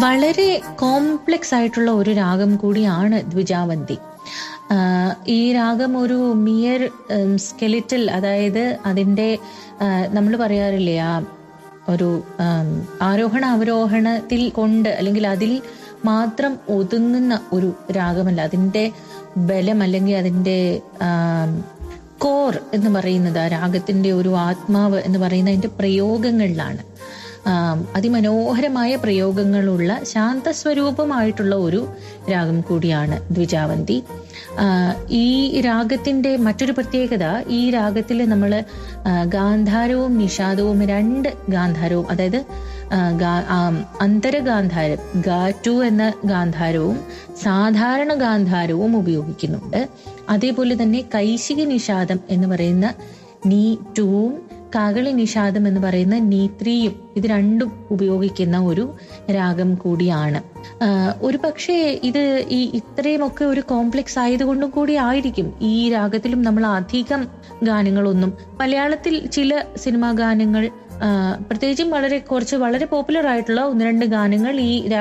വളരെ കോംപ്ലക്സ് ആയിട്ടുള്ള ഒരു രാഗം കൂടിയാണ് ദ്വിജാവന്തി ആഹ് ഈ രാഗം ഒരു മിയർ സ്കെലിറ്റൽ അതായത് അതിൻ്റെ നമ്മൾ പറയാറില്ലേ ആ ഒരു ആം, ആരോഹണ അവരോഹണത്തിൽ കൊണ്ട് അല്ലെങ്കിൽ അതിൽ മാത്രം ഒതുങ്ങുന്ന ഒരു രാഗമല്ല അതിൻ്റെ ബലം അല്ലെങ്കിൽ അതിൻ്റെ കോർ എന്ന് പറയുന്നത് ആ രാഗത്തിന്റെ ഒരു ആത്മാവ് എന്ന് പറയുന്ന അതിന്റെ പ്രയോഗങ്ങളിലാണ് ആം, അതിമനോഹരമായ പ്രയോഗങ്ങളുള്ള ശാന്തസ്വരൂപമായിട്ടുള്ള ഒരു രാഗം കൂടിയാണ് ദ്വിജാവന്തി ആ, ഈ രാഗത്തിന്റെ മറ്റൊരു പ്രത്യേകത ഈ രാഗത്തിൽ നമ്മൾ ഗാന്ധാരവും നിഷാദവും രണ്ട് ഗാന്ധാരവും അതായത് ആ, ഗാ- ആം, അന്തരഗാന്ധാരം ഗാറ്റു എന്ന ഗാന്ധാരവും സാധാരണ ഗാന്ധാരവും ഉപയോഗിക്കുന്നുണ്ട് അതേപോലെ തന്നെ കൈശിക നിഷാദം എന്ന് പറയുന്ന നീ ടൂവും കാകളി നിഷാദം എന്ന് പറയുന്ന നീത്രിയും ഇത് രണ്ടും ഉപയോഗിക്കുന്ന ഒരു രാഗം കൂടിയാണ് ആഹ് ഒരു പക്ഷേ ഇത് ഈ ഇത്രയുമൊക്കെ ഒരു കോംപ്ലക്സ് ആയതുകൊണ്ടും കൂടി ആയിരിക്കും ഈ രാഗത്തിലും നമ്മൾ അധികം ഗാനങ്ങളൊന്നും മലയാളത്തിൽ ചില സിനിമാ ഗാനങ്ങൾ ആഹ് പ്രത്യേകിച്ചും വളരെ കുറച്ച് വളരെ പോപ്പുലർ ആയിട്ടുള്ള ഒന്ന് രണ്ട് ഗാനങ്ങൾ ഈ